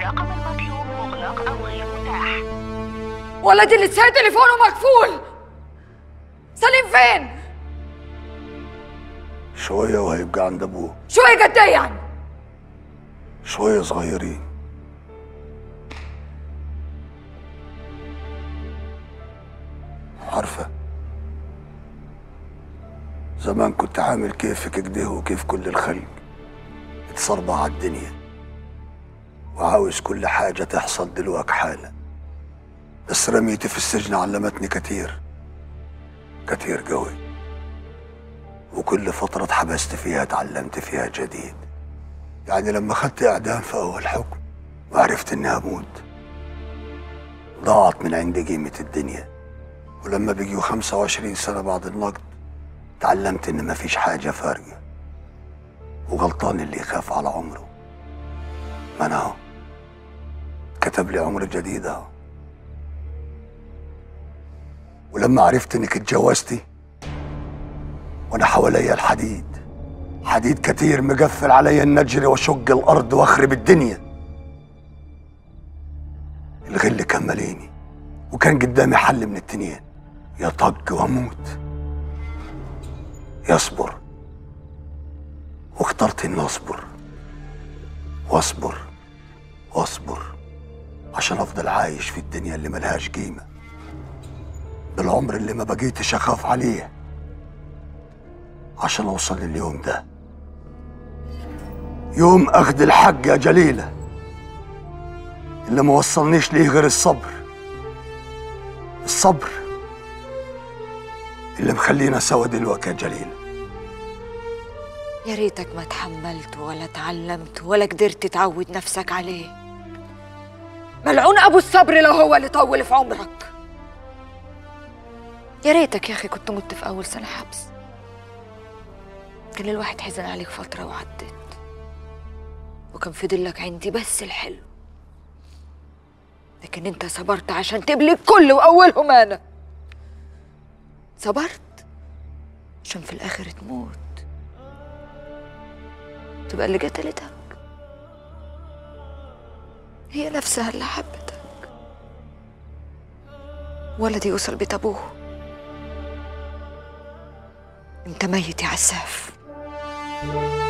الرقم المطلوب مغلق أو غير متاح ولدي لسه تليفونه مقفول سليم فين؟ شوية وهيبقى عند أبوه شوية قد ايه يعني؟ شوية صغيرين عارفة زمان كنت عامل كيفك كده وكيف كل الخلق اتصربع على الدنيا وعاوز كل حاجة تحصل دلوقتي حالا بس رميتي في السجن علمتني كتير كتير قوي وكل فترة اتحبست فيها اتعلمت فيها جديد يعني لما خدت إعدام في أول حكم وعرفت إني هموت ضاعت من عندي قيمة الدنيا ولما بقيوا 25 سنة بعد النقد تعلمت إن مفيش حاجة فارقة وغلطان اللي يخاف على عمره ما أنا أهو كتب لي عمر جديد أهو ولما عرفت إنك اتجوزتي وأنا حواليا الحديد حديد كتير مقفل عليا ان اجري واشق الارض واخرب الدنيا الغل كان ماليني وكان قدامي حل من التنين يا طق واموت يا اصبر واخترت اني اصبر واصبر واصبر عشان افضل عايش في الدنيا اللي ملهاش قيمه بالعمر اللي ما بقيتش اخاف عليه عشان اوصل لليوم ده يوم اخذ الحق يا جليله اللي ما وصلنيش ليه غير الصبر الصبر اللي مخلينا سوا دلوقتي يا جليله يا ريتك ما تحملت ولا تعلمت ولا قدرت تعود نفسك عليه ملعون ابو الصبر لو هو اللي طول في عمرك يا ريتك يا اخي كنت مت في اول سنه حبس كان الواحد حزن عليك فتره وعدت وكان فضل لك عندي بس الحلو لكن انت صبرت عشان تبلي الكل واولهم انا صبرت عشان في الاخر تموت تبقى اللي قتلتك هي نفسها اللي حبتك ولدي يوصل بيت ابوه انت ميت يا عساف